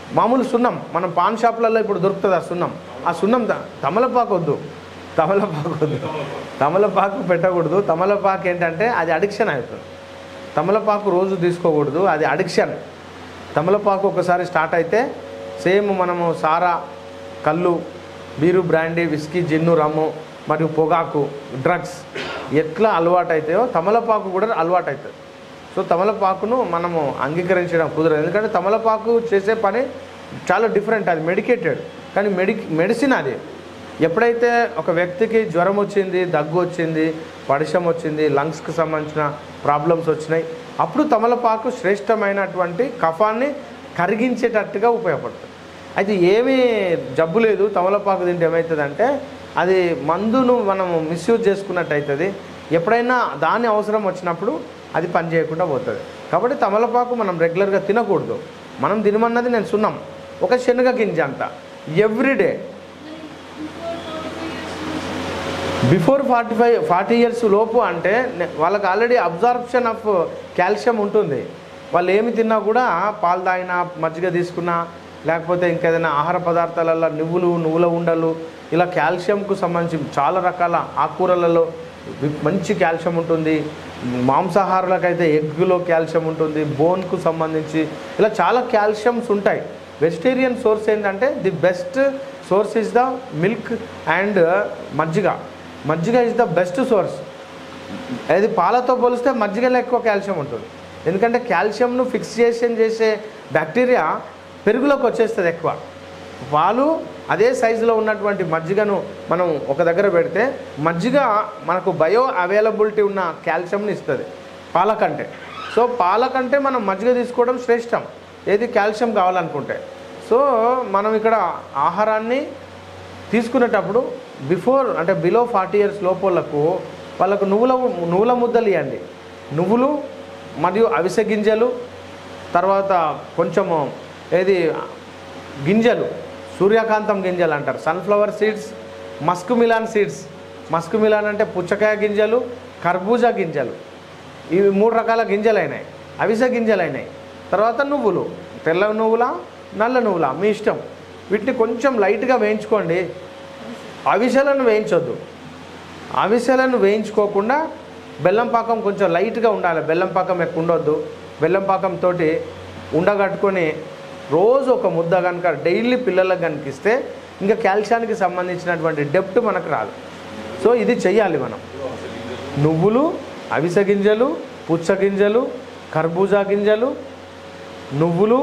మామూలు సున్నం మనం పాన్ షాప్లలో ఇప్పుడు దొరుకుతుంది ఆ సున్నం ఆ సున్నం త- తమలపాకు వద్దు తమలపాకు వద్దు తమలపాకు పెట్టకూడదు తమలపాకు ఏంటంటే అది అడిక్షన్ అవుతుంది తమలపాకు రోజు తీసుకోకూడదు అది అడిక్షన్ తమలపాకు ఒకసారి స్టార్ట్ అయితే సేమ్ మనము సారా కళ్ళు beer brandy whisky gin rum మరియు పొగాకు డ్రగ్స్ ఎట్లా అలవాటు అవుతాయో తమలపాకు కూడా అలవాటు అవుతుంది సో తమలపాకును మనము అంగీకరించడం కుదరదు ఎందుకంటే తమలపాకు చేసే పని చాలా డిఫరెంట్ అది మెడికేటెడ్ కానీ మెడి మెడిసిన్ అది ఎప్పుడైతే ఒక వ్యక్తికి జ్వరం వచ్చింది దగ్గు వచ్చింది పడిశం వచ్చింది లంగ్స్కి సంబంధించిన ప్రాబ్లమ్స్ వచ్చినాయి అప్పుడు తమలపాకు శ్రేష్టమైనటువంటి కఫాన్ని కరిగించేటట్టుగా ఉపయోగపడుతుంది అయితే ఏమీ జబ్బు లేదు తమలపాకు తింటే ఏమవుతుందంటే అది మందును మనం మిస్యూజ్ చేసుకున్నట్టు అవుతుంది ఎప్పుడైనా దాని అవసరం వచ్చినప్పుడు అది పని చేయకుండా పోతుంది కాబట్టి తమలపాకు మనం రెగ్యులర్గా తినకూడదు మనం తినమన్నది నేను సున్నాం ఒక శనగ గింజ అంత every day before forty five forty years లోపు అంటే నే- వాళ్ళకి ఆల్రెడీ అబ్జార్ప్షన్ ఆఫ్ కాల్షియం ఉంటుంది వాళ్ళు ఏమి తిన్నా కూడా పాలు తాగినా మజ్జిగ తీసుకున్నా లేకపోతే ఇంకేదైనా ఆహార పదార్థాలలో నువ్వులు నువ్వుల ఉండలు ఇలా కాల్షియంకు సంబంధించి చాలా రకాల ఆకుకూరలలో వి- మంచి కాల్షియం ఉంటుంది మాంసాహారులకైతే ఎగ్గులో కాల్షియం ఉంటుంది బోన్కు సంబంధించి ఇలా చాలా కాల్షియమ్స్ ఉంటాయి వెజిటేరియన్ సోర్స్ ఏంటంటే the best source is the milk and majjiga majjiga is the best source అది పాలతో పోలిస్తే మజ్జిగలో ఎక్కువ కాల్షియం ఉంటుంది ఎందుకంటే కాల్షియంను ఫిక్సేషన్ చేసే బ్యాక్టీరియా పెరుగులోకి వచ్చేస్తుంది ఎక్కువ పాలు అదే సైజులో ఉన్నటువంటి మజ్జిగను మనం ఒక దగ్గర పెడితే మజ్జిగ మనకు బయో అవైలబిలిటీ ఉన్న కాల్షియంని ఇస్తుంది పాల కంటే సో పాల కంటే మనం మజ్జిగ తీసుకోవడం శ్రేష్టం ఏది కాల్షియం కావాలనుకుంటే సో మనం ఇక్కడ ఆహారాన్ని తీసుకునేటప్పుడు బిఫోర్ అంటే బిలో ఫార్టీ ఇయర్స్ లోపలకు వాళ్ళకు నువ్వుల నువ్వుల ముద్దలు ఇవ్వండి నువ్వులు మరియు అవిసె గింజలు తర్వాత కొంచెము ఏది గింజలు సూర్యకాంతం గింజలు అంటారు sunflower seeds musk melon seeds musk melon అంటే పుచ్చకాయ గింజలు కర్బూజా గింజలు ఇవి మూడు రకాల గింజలు అయినాయి అవిసె గింజలు అయినాయి తర్వాత నువ్వులు తెల్ల నువ్వుల నల్ల నువ్వుల మీ ఇష్టం వీటిని కొంచెం లైట్గా వేయించుకోండి అవిసెలను వేయించొద్దు అవిసెలను వేయించుకోకుండా బెల్లం పాకం కొంచెం లైట్గా ఉండాలి బెల్లం పాకం ఎక్కువ ఉండొద్దు బెల్లం పాకంతో ఉండగట్టుకొని రోజు ఒక ముద్ద కనుక డైలీ పిల్లలకు కనిపిస్తే ఇంకా కాల్షియానికి సంబంధించినటువంటి డెప్ట్ మనకు రాదు సో ఇది చెయ్యాలి మనం నువ్వులు అవిసె గింజలు పుచ్చ గింజలు కర్బూజా గింజలు నువ్వులు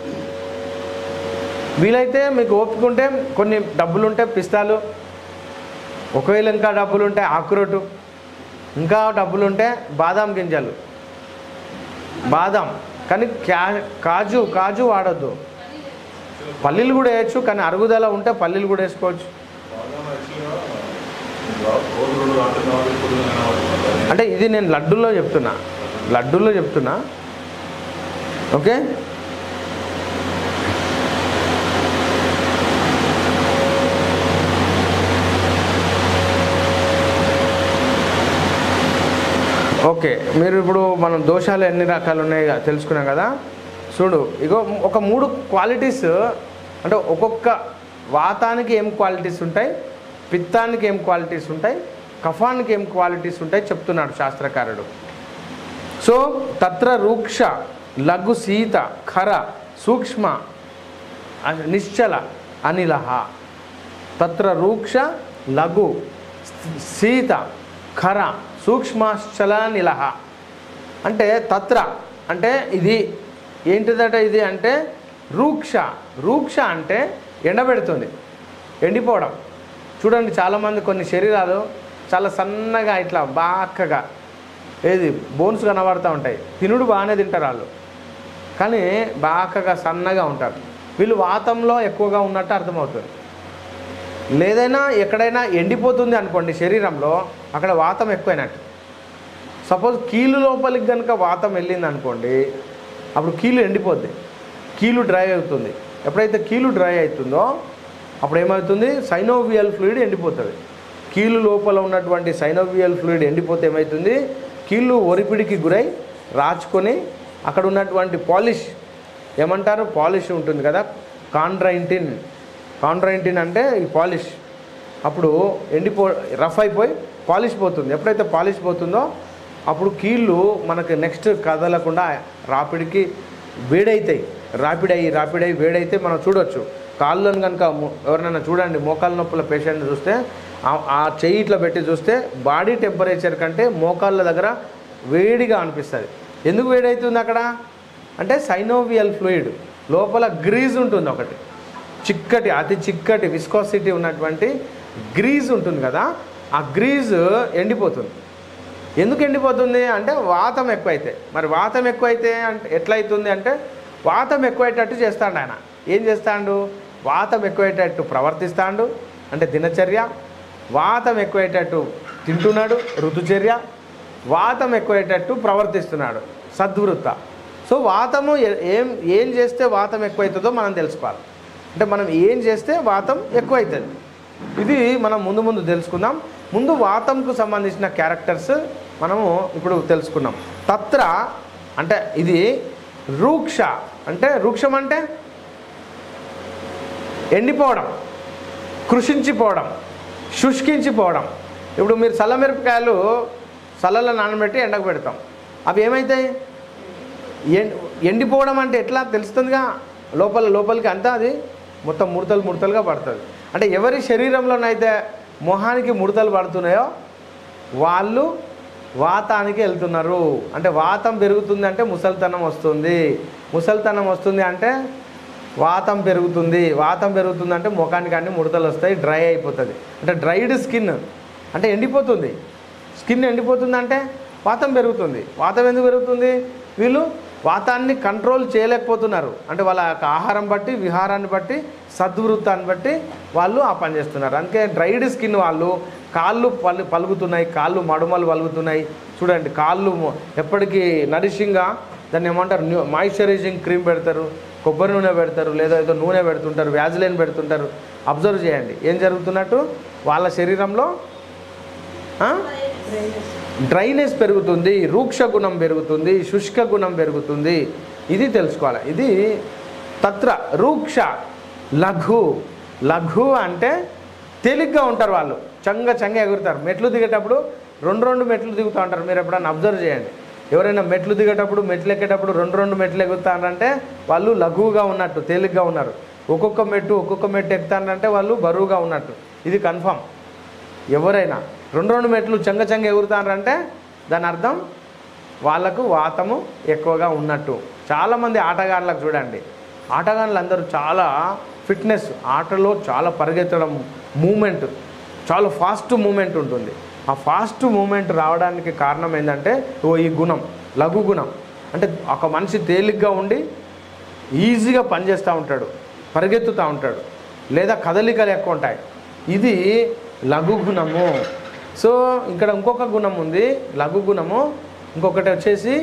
వీలైతే మీకు ఓపిక ఉంటే కొన్ని డబ్బులు ఉంటే పిస్తాలు ఒకవేళ ఇంకా డబ్బులు ఉంటే ఆకురోటు ఇంకా డబ్బులు ఉంటే బాదాం గింజలు బాదాం కానీ క్యా కాజు కాజు వాడొద్దు పల్లీలు కూడా వేయచ్చు కానీ అరుగుదల ఉంటే పల్లీలు కూడా వేసుకోవచ్చు రోజు రెండు గంటలు కావాలి పొద్దున కనబడుతుంది అంటే ఇది నేను లడ్డూల్లో చెప్తున్నా లడ్డూల్లో చెప్తున్నా ఓకే ఓకే మీరు ఇప్పుడు మనం దోషాలు ఎన్ని రకాలు ఉన్నాయి తెలుసుకున్నాం కదా చూడు ఇగో ఒక మూడు క్వాలిటీస్ అంటే ఒక్కొక్క వాతానికి ఏం క్వాలిటీస్ ఉంటాయి పిత్తానికి ఏం క్వాలిటీస్ ఉంటాయి కఫానికి ఏం క్వాలిటీస్ ఉంటాయి చెప్తున్నాడు శాస్త్రకారుడు సో తత్ర రూక్ష లఘు సీత ఖర సూక్ష్మ అ- నిశ్చల అనిలహ తత్ర రూక్ష లఘు సీత ఖర సూక్ష్మశ్చల నిలహ అంటే తత్ర అంటే ఇది ఏంటిదట ఇది అంటే రూక్ష రూక్ష అంటే ఎండబెడుతుంది ఎండిపోవడం చూడండి చాలామంది కొన్ని శరీరాలు చాలా సన్నగా ఇట్లా బాక్కగా ఏది బోన్స్ కనబడుతూ ఉంటాయి తినుడు బాగానే తింటారు వాళ్ళు కానీ బాకగా సన్నగా ఉంటారు వీళ్ళు వాతంలో ఎక్కువగా ఉన్నట్టు అర్థమవుతుంది లేదైనా ఎక్కడైనా ఎండిపోతుంది అనుకోండి శరీరంలో అక్కడ వాతం ఎక్కువైనట్టు సపోజ్ కీలు లోపలికి కనుక వాతం వెళ్ళింది అనుకోండి అప్పుడు కీలు ఎండిపోద్ది కీలు డ్రై అవుతుంది ఎప్పుడైతే కీలు డ్రై అవుతుందో అప్పుడు ఏమవుతుంది సైనోవియల్ ఫ్లూయిడ్ ఎండిపోతుంది కీలు లోపల ఉన్నటువంటి సైనోవియల్ ఫ్లూయిడ్ ఎండిపోతే ఏమవుతుంది కీళ్ళు ఒరిపిడికి గురై రాచుకొని అక్కడ ఉన్నటువంటి పాలిష్ ఏమంటారు పాలిష్ ఉంటుంది కదా కాండ్రైంటిన్ కాండ్రైంటిన్ అంటే ఈ పాలిష్ అప్పుడు ఎండిపో రఫ్ అయిపోయి పాలిష్ పోతుంది ఎప్పుడైతే పాలిష్ పోతుందో అప్పుడు కీళ్ళు మనకి నెక్స్ట్ కదలకుండా రాపిడికి వేడైతాయి రాపిడ్ అయ్యి రాపిడ్ అయ్యి వేడైతే మనం చూడొచ్చు కాళ్ళను కనుక మో- ఎవరినైనా చూడండి మోకాళ్ళ నొప్పుల పేషెంట్ చూస్తే ఆ- ఆ చెయ్యి ఇట్లా పెట్టి చూస్తే బాడీ టెంపరేచర్ కంటే మోకాళ్ళ దగ్గర వేడిగా అనిపిస్తుంది ఎందుకు వేడవుతుంది అక్కడ అంటే సైనోవియల్ ఫ్లూయిడ్ లోపల గ్రీజ్ ఉంటుంది ఒకటి చిక్కటి అతి చిక్కటి విస్కాసిటీ ఉన్నటువంటి గ్రీజ్ ఉంటుంది కదా ఆ గ్రీజ్ ఎండిపోతుంది ఎందుకు ఎండిపోతుంది అంటే వాతం ఎక్కువైతే మరి వాతం ఎక్కువైతే అంటే ఎట్లయితుంది అంటే వాతం ఎక్కువయ్యేటట్టు చేస్తాడు ఆయన ఏం చేస్తాడు వాతం ఎక్కువయ్యేటట్టు ప్రవర్తిస్తాడు అంటే దినచర్య వాతం ఎక్కువయ్యేటట్టు తింటున్నాడు ఋతుచర్య వాతం ఎక్కువయ్యేటట్టు ప్రవర్తిస్తున్నాడు సద్వృత్త సో వాతము ఏ- ఏం ఏం చేస్తే వాతం ఎక్కువవుతుందో మనం తెలుసుకోవాలి అంటే మనం ఏం చేస్తే వాతం ఎక్కువవుతుంది ఇది మనం ముందు ముందు తెలుసుకుందాం ముందు వాతంకు సంబంధించిన క్యారెక్టర్స్ మనము ఇప్పుడు తెలుసుకున్నాం తత్ర అంటే ఇది రూక్ష అంటే వృక్షం అంటే ఎండిపోవడం కృషించిపోవడం శుష్కించిపోవడం ఇప్పుడు మీరు చల్లమిరపకాయలు చల్లలో నానబెట్టి ఎండకు పెడతాం అవి ఏమవుతాయి ఎం- ఎండిపోవడం అంటే ఎట్లా తెలుస్తుందిగా లోపల లోపలికి అంతా అది మొత్తం ముడతలు ముడతలుగా పడుతుంది అంటే ఎవరి శరీరంలోనైతే మొహానికి ముడతలు పడుతున్నాయో వాళ్ళు వాతానికి వెళ్తున్నారు అంటే వాతం పెరుగుతుంది అంటే ముసలితనం వస్తుంది ముసలితనం వస్తుంది అంటే వాతం పెరుగుతుంది వాతం పెరుగుతుంది అంటే ముఖానికి అన్ని ముడతలు వస్తాయి డ్రై అయిపోతుంది అంటే డ్రైడ్ స్కిన్ అంటే ఎండిపోతుంది స్కిన్ ఎండిపోతుంది అంటే వాతం పెరుగుతుంది వాతం ఎందుకు పెరుగుతుంది వీళ్ళు వాతాన్ని కంట్రోల్ చేయలేకపోతున్నారు అంటే వాళ్ళ యొక్క ఆహారం బట్టి విహారాన్ని బట్టి సద్వృత్తాన్ని బట్టి వాళ్ళు ఆ పని చేస్తున్నారు అందుకే డ్రైడ్ స్కిన్ వాళ్ళు కాళ్ళు పలు పలుగుతున్నాయి కాళ్ళు మడుమలు పలుగుతున్నాయి చూడండి కాళ్ళు మొ- ఎప్పటికీ నరిషింగ్గా దాన్ని ఏమంటారు న్యూ మాయిశ్చరైజింగ్ క్రీమ్ పెడతారు కొబ్బరి నూనె పెడతారు లేదా ఏదో నూనె పెడుతుంటారు వ్యాజిలైన్ పెడుతుంటారు అబ్జర్వ్ చేయండి ఏం జరుగుతున్నట్టు వాళ్ళ శరీరంలో ఆ? డ్రైనెస్ పెరుగుతుంది రూక్ష గుణం పెరుగుతుంది శుష్క గుణం పెరుగుతుంది ఇది తెలుసుకోవాలి ఇది తత్ర రూక్ష లఘు లఘు అంటే తేలిగ్గా ఉంటారు వాళ్ళు చంగ చంగ ఎగురుతారు మెట్లు దిగేటప్పుడు రెండు రెండు మెట్లు దిగుతూ ఉంటారు మీరు ఎప్పుడైనా అబ్జర్వ్ చేయండి ఎవరైనా మెట్లు దిగేటప్పుడు మెట్లు ఎక్కేటప్పుడు రెండు రెండు మెట్లు ఎక్కుతారంటే వాళ్ళు లఘువుగా ఉన్నట్టు తేలిగ్గా ఉన్నారు ఒక్కొక్క మెట్టు ఒక్కొక్క మెట్టు ఎక్కుతారంటే వాళ్ళు బరువుగా ఉన్నట్టు ఇది కన్ఫామ్ ఎవరైనా రెండు రెండు మెట్లు చెంగ చెంగ ఎగురుతారంటే దాని అర్థం వాళ్ళకు వాతము ఎక్కువగా ఉన్నట్టు చాలామంది ఆటగాళ్ళకు చూడండి ఆటగాళ్ళందరూ అందరూ చాలా ఫిట్నెస్ ఆటలో చాలా పరిగెత్తడం మూమెంట్ చాలా ఫాస్ట్ మూమెంట్ ఉంటుంది ఆ ఫాస్ట్ మూమెంట్ రావడానికి కారణం ఏంటంటే ఓ ఈ గుణం లఘు గుణం అంటే ఒక మనిషి తేలిగ్గా ఉండి ఈజీగా పనిచేస్తూ ఉంటాడు పరిగెత్తుతూ ఉంటాడు లేదా కదలికలు ఎక్కువ ఉంటాయి ఇది లఘు గుణము సో ఇక్కడ ఇంకొక గుణం ఉంది లఘు గుణము ఇంకొకటి వచ్చేసి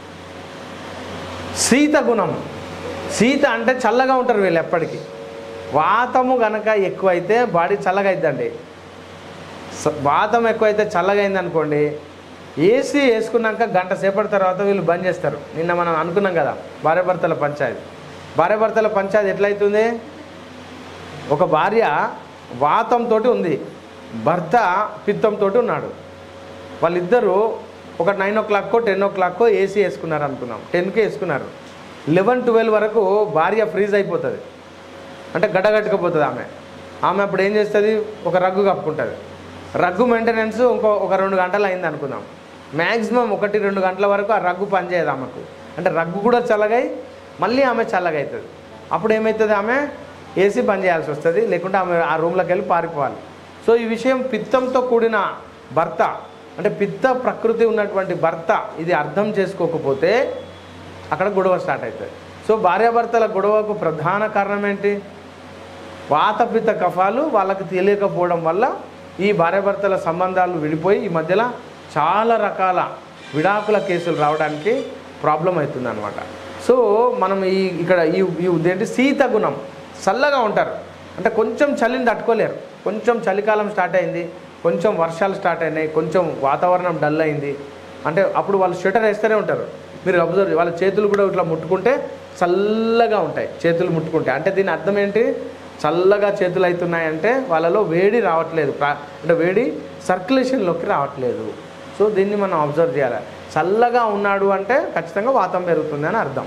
శీత గుణం శీత అంటే చల్లగా ఉంటారు వీళ్ళు ఎప్పటికీ వాతము గనక ఎక్కువైతే బాడీ చల్లగా అయిద్దండి స- వాతం ఎక్కువైతే చల్లగా అయింది అనుకోండి ఏసీ వేసుకున్నాక గంట సేపటి తర్వాత వీళ్ళు బంద్ చేస్తారు నిన్న మనం అనుకున్నాం కదా భార్యాభర్తల పంచాయతీ భార్యాభర్తల పంచాయతీ ఎట్లయితుంది ఒక భార్య వాతంతో ఉంది భర్త పిత్తంతో ఉన్నాడు వాళ్ళిద్దరూ ఒక నైన్ ఓ క్లాక్కో టెన్ ఓ క్లాక్కో ఏసీ వేసుకున్నారు అనుకున్నాం టెన్కి వేసుకున్నారు లెవెన్ ట్వెల్వ్ వరకు భార్య ఫ్రీజ్ అయిపోతుంది అంటే గడ్డగట్టుకపోతుంది ఆమె ఆమె అప్పుడు ఏం చేస్తుంది ఒక రగ్గు కప్పుకుంటుంది రగ్గు మెయింటెనెన్స్ ఇంకో ఒక రెండు గంటలు అయింది అనుకుందాం మ్యాక్సిమం ఒకటి రెండు గంటల వరకు ఆ రగ్గు పనిచేయదు ఆమెకు అంటే రగ్గు కూడా చల్లగాయి మళ్ళీ ఆమె చల్లగా అవుతుంది అప్పుడు ఏమవుతుంది ఆమె ఏసీ బంద్ చేయాల్సి వస్తుంది లేకుంటే ఆమె ఆ రూమ్లోకి వెళ్ళి పారిపోవాలి సో ఈ విషయం పిత్తంతో కూడిన భర్త అంటే పిత్త ప్రకృతి ఉన్నటువంటి భర్త ఇది అర్థం చేసుకోకపోతే అక్కడ గొడవ స్టార్ట్ అవుతుంది సో భార్యాభర్తల గొడవకు ప్రధాన కారణం ఏంటి వాతపిత కఫాలు వాళ్ళకి తెలియకపోవడం వల్ల ఈ భార్యాభర్తల సంబంధాలు విడిపోయి ఈ మధ్యలో చాలా రకాల విడాకుల కేసులు రావడానికి ప్రాబ్లం అవుతుంది అనమాట సో మనం ఈ ఇక్కడ ఈ ఈ ఏంటి శీత గుణం చల్లగా ఉంటారు అంటే కొంచెం చలిని తట్టుకోలేరు కొంచెం చలికాలం స్టార్ట్ అయింది కొంచెం వర్షాలు స్టార్ట్ అయినాయి కొంచెం వాతావరణం డల్ అయింది అంటే అప్పుడు వాళ్ళు స్వెటర్ వేస్తూనే ఉంటారు మీరు అబ్జర్వ్ వాళ్ళ చేతులు కూడా ఇట్లా ముట్టుకుంటే చల్లగా ఉంటాయి చేతులు ముట్టుకుంటే అంటే దీని అర్థం ఏంటి చల్లగా చేతులు అవుతున్నాయంటే వాళ్ళలో వేడి రావట్లేదు ప్రా- అంటే వేడి సర్క్యులేషన్లోకి రావట్లేదు సో దీన్ని మనం అబ్జర్వ్ చేయాలి చల్లగా ఉన్నాడు అంటే ఖచ్చితంగా వాతం పెరుగుతుంది అని అర్థం